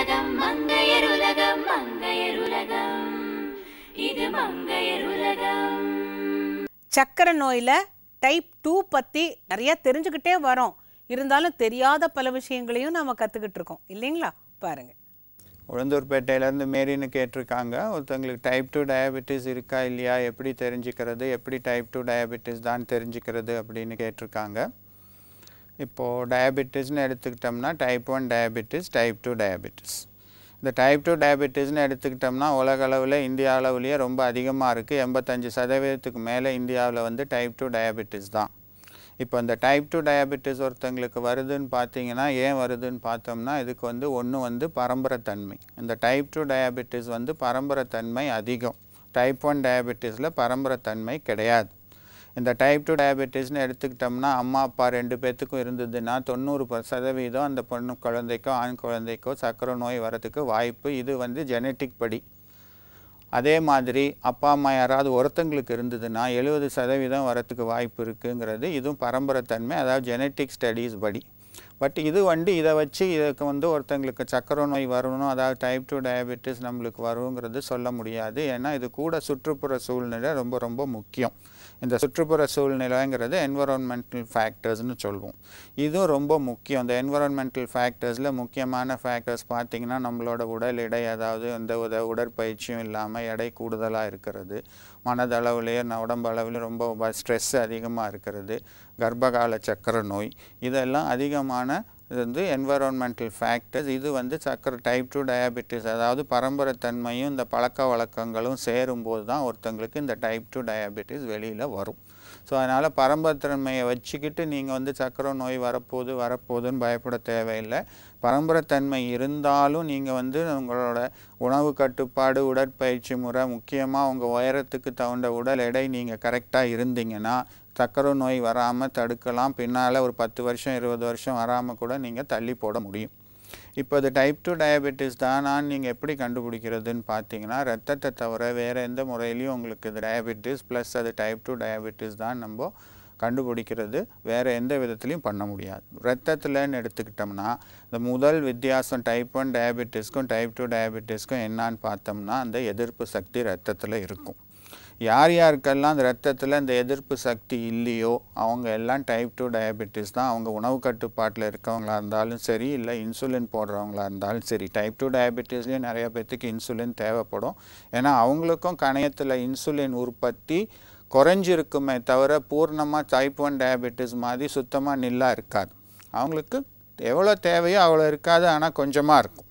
மங்கையருலகம் மங்கையருலகம் மங்கையருலகம் இது மங்கையருலகம் சக்கரை நோயில் டைப் டூ பற்றி நிறைய தெரிஞ்சுக்கிட்டே வரோம் இருந்தாலும் தெரியாத பல விஷயங்களையும் நம்ம கற்றுக்கிட்டு இருக்கோம் இல்லைங்களா பாருங்கள் உளுந்தூர்பேட்டையிலேருந்து மேரின்னு கேட்டிருக்காங்க ஒருத்தவங்களுக்கு டைப் டூ டயபெட்டிஸ் இருக்கா இல்லையா எப்படி தெரிஞ்சுக்கிறது எப்படி டைப் டூ டயபெட்டிஸ் தான் தெரிஞ்சுக்கிறது அப்படின்னு கேட்டிருக்காங்க இப்போது டயபெட்டிஸ்னு எடுத்துக்கிட்டோம்னா type one diabetes type two diabetes இந்த டைப் டூ டயபெட்டிஸ்னு எடுத்துக்கிட்டோம்னா உலக அளவில் இந்தியா அளவுலேயே ரொம்ப அதிகமாக இருக்குது எண்பத்தஞ்சு சதவீதத்துக்கு மேலே இந்தியாவில் வந்து டைப் டூ டயபெட்டிஸ் தான் இப்போ இந்த டைப் டூ டயபெட்டிஸ் ஒருத்தங்களுக்கு வருதுன்னு பார்த்தீங்கன்னா ஏன் வருதுன்னு பார்த்தோம்னா இதுக்கு வந்து ஒன்று வந்து பரம்பரைத்தன்மை இந்த டைப் டூ டயபெட்டிஸ் வந்து பரம்பரைத்தன்மை அதிகம் டைப் ஒன் டயபெட்டிஸில் பரம்பரைத்தன்மை கிடையாது இந்த டைப் டூ டயபெட்டிஸ்னு எடுத்துக்கிட்டோம்னா அம்மா அப்பா ரெண்டு பேர்த்துக்கும் இருந்ததுன்னா தொண்ணூறு ப- சதவீதம் அந்த பொண்ணு குழந்தைக்கோ ஆண் குழந்தைக்கோ சர்க்கரை நோய் வரதுக்கு வாய்ப்பு இது வந்து ஜெனட்டிக் படி அதே மாதிரி அப்பா அம்மா யாராவது ஒருத்தங்களுக்கு இருந்ததுன்னா எழுபது சதவீதம் வரத்துக்கு வாய்ப்பு இருக்குங்கிறது இதுவும் பரம்பரைத்தன்மை அதாவது ஜெனட்டிக் ஸ்டடீஸ் படி பட் இது வந்து இதை வச்சு இதுக்கு வந்து ஒருத்தங்களுக்கு சக்கரை நோய் வரணும் அதாவது டைப் டூ டயபெட்டிஸ் நம்மளுக்கு வருங்கிறது சொல்ல முடியாது ஏன்னா இது கூட சுற்றுப்புற சூழ்நிலை ரொம்ப ரொம்ப முக்கியம் இந்த சுற்றுப்புற சூழ்நிலைங்கிறது என்வரான்மெண்டல் ஃபேக்டர்ஸ்னு சொல்லுவோம் இதுவும் ரொம்ப முக்கியம் இந்த என்வரான்மெண்டல் ஃபேக்டர்ஸில் முக்கியமான ஃபேக்டர்ஸ் பார்த்திங்கன்னா நம்மளோட உடல் எடை அதாவது எந்த வித உடற்பயிற்சியும் இல்லாமல் எடை கூடுதலாக இருக்கிறது மனதளவுலேயே ந- உடம்பு அளவில் ரொம்ப ஸ்ட்ரெஸ் அதிகமாக இருக்கிறது கர்ப்பகால சக்கரை நோய் இதெல்லாம் அதிகமான இது வந்து என்வரான்மெண்டல் ஃபேக்டர்ஸ் இது வந்து சக்கரை டைப் டூ டயபெட்டிஸ் அதாவது பரம்பரைத்தன்மையும் இந்த பழக்க வழக்கங்களும் சேரும்போது தான் ஒருத்தங்களுக்கு இந்த டைப் டூ டயபெட்டிஸ் வெளியில் வரும் ஸோ அதனால் பரம்பரைத்தன்மையை வச்சுக்கிட்டு நீங்கள் வந்து சக்கரை நோய் வரப்போகுது வரப்போகுதுன்னு பயப்பட தேவையில்லை பரம்பரைத்தன்மை இருந்தாலும் நீங்கள் வந்து உங்களோட உணவு கட்டுப்பாடு உடற்பயிற்சி முறை முக்கியமாக உங்கள் உயரத்துக்கு தகுந்த உடல் எடை நீங்கள் கரெக்டாக இருந்தீங்கன்னா சக்கரை நோய் வராமல் தடுக்கலாம் பின்னால் ஒரு பத்து வருஷம் இருபது வருஷம் வராமல் கூட நீங்கள் தள்ளி போட முடியும் இப்போ இது டைப் டூ டயபெட்டிஸ் தானான்னு நீங்கள் எப்படி கண்டுபிடிக்கிறதுன்னு பார்த்தீங்கன்னா ரத்தத்தை தவிர வேறு எந்த முறையிலையும் உங்களுக்கு இது டயபெட்டிஸ் ப்ளஸ் அது டைப் டூ டயபெட்டிஸ் தான் நம்ம கண்டுபிடிக்கிறது வேறு எந்த விதத்துலையும் பண்ண முடியாது ரத்தத்தில்னு எடுத்துக்கிட்டோம்னா இந்த முதல் வித்தியாசம் டைப் ஒன் டயபெட்டிஸ்க்கும் டைப் டூ டயபெட்டிஸ்க்கும் என்னான்னு பார்த்தோம்னா அந்த எதிர்ப்பு சக்தி ரத்தத்தில் இருக்கும் யார் யாருக்கெல்லாம் அந்த ரத்தத்தில் இந்த எதிர்ப்பு சக்தி இல்லையோ அவங்க எல்லாம் டைப் டூ டயபெட்டிஸ் தான் அவங்க உணவு கட்டுப்பாட்டில் இருக்கவங்களா இருந்தாலும் சரி இல்லை இன்சுலின் போடுறவங்களா இருந்தாலும் சரி டைப் டூ டயபெட்டிஸ்லேயும் நிறைய பேர்த்துக்கு இன்சுலின் தேவைப்படும் ஏன்னா அவங்களுக்கும் கணையத்தில் இன்சுலின் உற்பத்தி குறைஞ்சிருக்குமே தவிர பூர்ணமாக டைப் ஒன் டயபெட்டிஸ் மாதிரி சுத்தமாக நில்லா இருக்காது அவங்களுக்கு எவ்வளோ தேவையோ அவ்வளோ இருக்காது ஆனால் கொஞ்சமாக இருக்கும்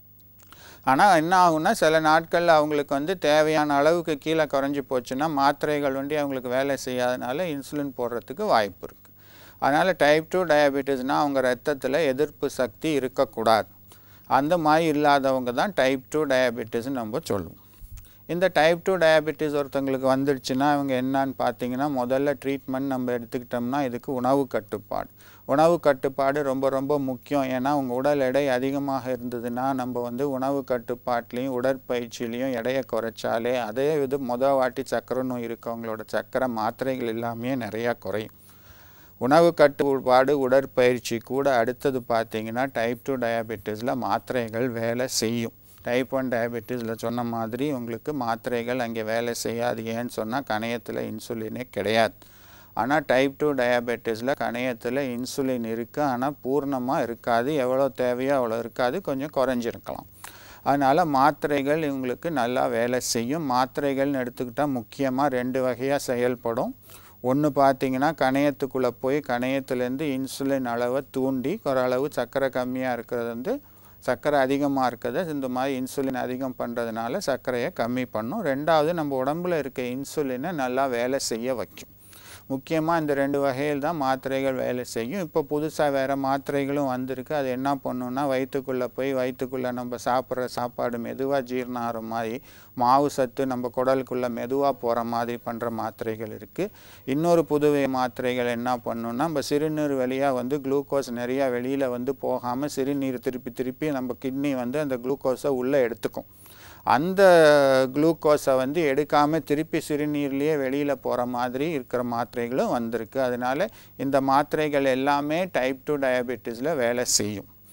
ஆனால் என்ன ஆகும்னா சில நாட்களில் அவங்களுக்கு வந்து தேவையான அளவுக்கு கீழே குறைஞ்சி போச்சுன்னா மாத்திரைகள் வந்து அவங்களுக்கு வேலை செய்யாதனால இன்சுலின் போடுறதுக்கு வாய்ப்பு இருக்குது அதனால் டைப் டூ டயபெட்டிஸ்னால் அவங்க ரத்தத்தில் எதிர்ப்பு சக்தி இருக்கக்கூடாது அந்த மாதிரி இல்லாதவங்க தான் டைப் டூ டயபெட்டிஸ்னு நம்ம சொல்லுவோம் இந்த டைப் டூ டயபெட்டிஸ் ஒருத்தங்களுக்கு வந்துடுச்சுன்னா இவங்க என்னன்னு பார்த்தீங்கன்னா முதல்ல ட்ரீட்மெண்ட் நம்ம எடுத்துக்கிட்டோம்னா இதுக்கு உணவு கட்டுப்பாடு உணவு கட்டுப்பாடு ரொம்ப ரொம்ப முக்கியம் ஏன்னா உங்கள் உடல் எடை அதிகமாக இருந்ததுன்னா நம்ம வந்து உணவு கட்டுப்பாட்லேயும் உடற்பயிற்சியிலையும் எடையை குறைச்சாலே அதே இது மொதல் வாட்டி சக்கரை நோய் இருக்கவங்களோட சக்கரை மாத்திரைகள் எல்லாமே நிறையா குறையும் உணவு கட்டுப்பாடு உடற்பயிற்சி கூட அடுத்தது பார்த்தீங்கன்னா டைப் டூ டயபெட்டிஸில் மாத்திரைகள் வேலை செய்யும் டைப் ஒன் டயபெட்டிஸில் சொன்ன மாதிரி உங்களுக்கு மாத்திரைகள் அங்கே வேலை செய்யாது ஏன்னு சொன்னால் கணையத்தில் இன்சுலினே கிடையாது ஆனால் டைப் டூ டயபெட்டிஸில் கணையத்தில் இன்சுலின் இருக்குது ஆனால் பூர்ணமாக இருக்காது எவ்வளோ தேவையோ அவ்வளோ இருக்காது கொஞ்சம் குறைஞ்சிருக்கலாம் அதனால் மாத்திரைகள் இவங்களுக்கு நல்லா வேலை செய்யும் மாத்திரைகள்னு எடுத்துக்கிட்டால் முக்கியமாக ரெண்டு வகையாக செயல்படும் ஒன்று பார்த்தீங்கன்னா கணையத்துக்குள்ளே போய் கணையத்துலேருந்து இன்சுலின் அளவை தூண்டி ஓரளவு சர்க்கரை கம்மியாக இருக்கிறது வந்து சர்க்கரை அதிகமாக இருக்கிறத இந்த மாதிரி இன்சுலின் அதிகம் பண்ணுறதுனால சர்க்கரையை கம்மி பண்ணும் ரெண்டாவது நம்ம உடம்புல இருக்க இன்சுலினை நல்லா வேலை செய்ய வைக்கும் முக்கியமாக இந்த ரெண்டு வகையில் தான் மாத்திரைகள் வேலை செய்யும் இப்போ புதுசாக வேறு மாத்திரைகளும் வந்திருக்கு அது என்ன பண்ணுன்னா வயிற்றுக்குள்ளே போய் வயிற்றுக்குள்ளே நம்ம சாப்பிட்ற சாப்பாடு மெதுவாக ஜீரணம் ஆகிற மாதிரி மாவு சத்து நம்ம குடலுக்குள்ளே மெதுவாக போகிற மாதிரி பண்ணுற மாத்திரைகள் இருக்குது இன்னொரு புதுவை மாத்திரைகள் என்ன பண்ணுன்னா நம்ம சிறுநீர் வழியாக வந்து குளுக்கோஸ் நிறையா வெளியில் வந்து போகாமல் சிறுநீர் திருப்பி திருப்பி நம்ம கிட்னி வந்து அந்த குளுக்கோஸை உள்ளே எடுத்துக்கும் அந்த குளுக்கோஸை வந்து எடுக்காமல் திருப்பி சிறுநீர்லேயே வெளியில் போகிற மாதிரி இருக்கிற மாத்திரைகளும் வந்திருக்கு அதனால் இந்த மாத்திரைகள் எல்லாமே டைப் டூ டயபெட்டிஸில் வேலை செய்யும்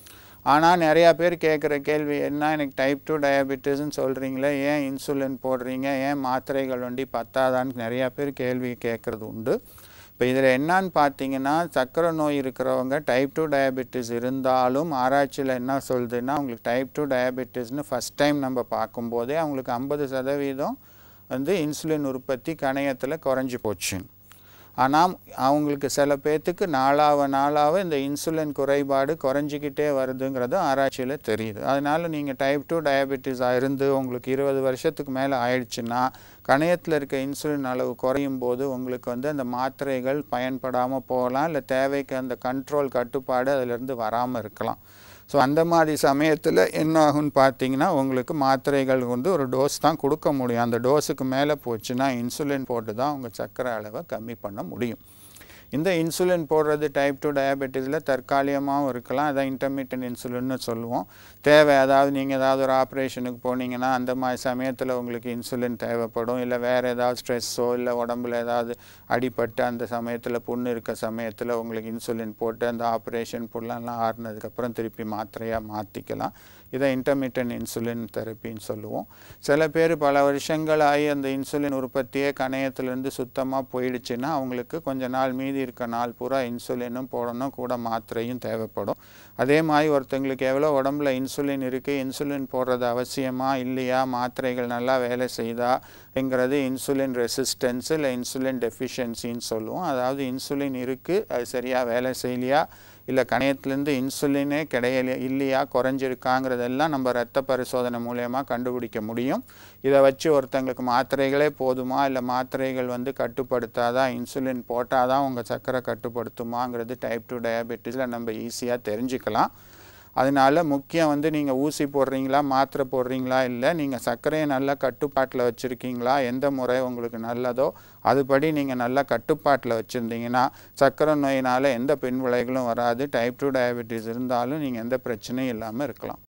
ஆனால் நிறையா பேர் கேட்குற கேள்வி என்ன எனக்கு டைப் டூ டயபெட்டிஸ்ன்னு சொல்கிறீங்களே ஏன் இன்சுலின் போடுறீங்க ஏன் மாத்திரைகள் வண்டி பத்தாதான்னு நிறையா பேர் கேள்வி கேட்குறது உண்டு இப்போ இதில் என்னன்னு பார்த்தீங்கன்னா சர்க்கரை நோய் இருக்கிறவங்க டைப் டூ டயபெட்டிஸ் இருந்தாலும் ஆராய்ச்சியில் என்ன சொல்லுதுன்னா அவங்களுக்கு டைப் டூ டயபெட்டிஸ்னு ஃபஸ்ட் டைம் நம்ம பார்க்கும்போதே அவங்களுக்கு ஐம்பது சதவீதம் வந்து இன்சுலின் உற்பத்தி கணையத்தில் குறைஞ்சி போச்சு ஆனால் அவங்களுக்கு சில பேர்த்துக்கு நாளாவ நாளாக இந்த இன்சுலின் குறைபாடு குறைஞ்சிக்கிட்டே வருதுங்கிறது ஆராய்ச்சியில் தெரியுது அதனால் நீங்கள் டைப் டூ டயபெட்டிஸாக இருந்து உங்களுக்கு இருபது வருஷத்துக்கு மேலே ஆயிடுச்சுன்னா கணையத்தில் இருக்க இன்சுலின் அளவு குறையும் போது உங்களுக்கு வந்து அந்த மாத்திரைகள் பயன்படாமல் போகலாம் இல்லை தேவைக்கு அந்த கண்ட்ரோல் கட்டுப்பாடு அதிலிருந்து வராமல் இருக்கலாம் ஸோ அந்த மாதிரி சமயத்தில் என்ன ஆகும்னு பார்த்தீங்கன்னா உங்களுக்கு மாத்திரைகள் வந்து ஒரு டோஸ் தான் கொடுக்க முடியும் அந்த டோஸுக்கு மேலே போச்சுன்னா இன்சுலின் போட்டு தான் உங்கள் சர்க்கரை அளவை கம்மி பண்ண முடியும் இந்த இன்சுலின் போடுறது டைப் டூ டயபெட்டிஸில் தற்காலிகமாகவும் இருக்கலாம் அதான் இன்டர்மீடியன்ட் இன்சுலின்னு சொல்லுவோம் தேவை அதாவது நீங்கள் ஏதாவது ஒரு ஆப்ரேஷனுக்கு போனீங்கன்னா அந்த மாதிரி சமயத்தில் உங்களுக்கு இன்சுலின் தேவைப்படும் இல்லை வேறு ஏதாவது ஸ்ட்ரெஸ்ஸோ இல்லை உடம்புல ஏதாவது அடிபட்டு அந்த சமயத்தில் புண்ணு இருக்க சமயத்தில் உங்களுக்கு இன்சுலின் போட்டு அந்த ஆப்ரேஷன் புண்ணெல்லாம் ஆறுனதுக்கப்புறம் திருப்பி மாத்திரையாக மாற்றிக்கலாம் இதை இன்டர்மீடியன்ட் இன்சுலின் தெரப்பின்னு சொல்லுவோம் சில பேர் பல வருஷங்களாகி அந்த இன்சுலின் உற்பத்தியே கணையத்திலேருந்து சுத்தமாக போயிடுச்சுன்னா அவங்களுக்கு கொஞ்ச நாள் மீதி இருக்க நாள் பூரா இன்சுலினும் போடணும் கூட மாத்திரையும் தேவைப்படும் அதே மாதிரி ஒருத்தங்களுக்கு எவ்வளோ உடம்புல இன்சுலின் இருக்குது இன்சுலின் போடுறது அவசியமா இல்லையா மாத்திரைகள் நல்லா வேலை செய்தாங்கிறது இன்சுலின் ரெசிஸ்டன்ஸ் இல்லை இன்சுலின் டெஃபிஷியன்சின்னு சொல்லுவோம் அதாவது இன்சுலின் இருக்குது அது சரியாக வேலை செய்யலையா இல்லை கணையத்துலேருந்து இன்சுலினே கிடையல இல்லையா குறைஞ்சிருக்காங்கிறதெல்லாம் நம்ம ரத்த பரிசோதனை மூலயமா கண்டுபிடிக்க முடியும் இதை வச்சு ஒருத்தங்களுக்கு மாத்திரைகளே போதுமா இல்லை மாத்திரைகள் வந்து கட்டுப்படுத்தாதா இன்சுலின் போட்டால் தான் உங்கள் சர்க்கரை கட்டுப்படுத்துமாங்கிறது டைப் டூ டயபெட்டிஸில் நம்ம ஈஸியாக தெரிஞ்சுக்கலாம் அதனால முக்கியம் வந்து நீங்கள் ஊசி போடுறீங்களா மாத்திரை போடுறீங்களா இல்லை நீங்கள் சர்க்கரையை நல்லா கட்டுப்பாட்டில் வச்சுருக்கீங்களா எந்த முறை உங்களுக்கு நல்லதோ அதுபடி நீங்கள் நல்லா கட்டுப்பாட்டில் வச்சுருந்தீங்கன்னா சர்க்கரை நோயினால் எந்த பின்விளைவுகளும் வராது டைப் டூ டயபெட்டிஸ் இருந்தாலும் நீங்கள் எந்த பிரச்சனையும் இல்லாமல் இருக்கலாம்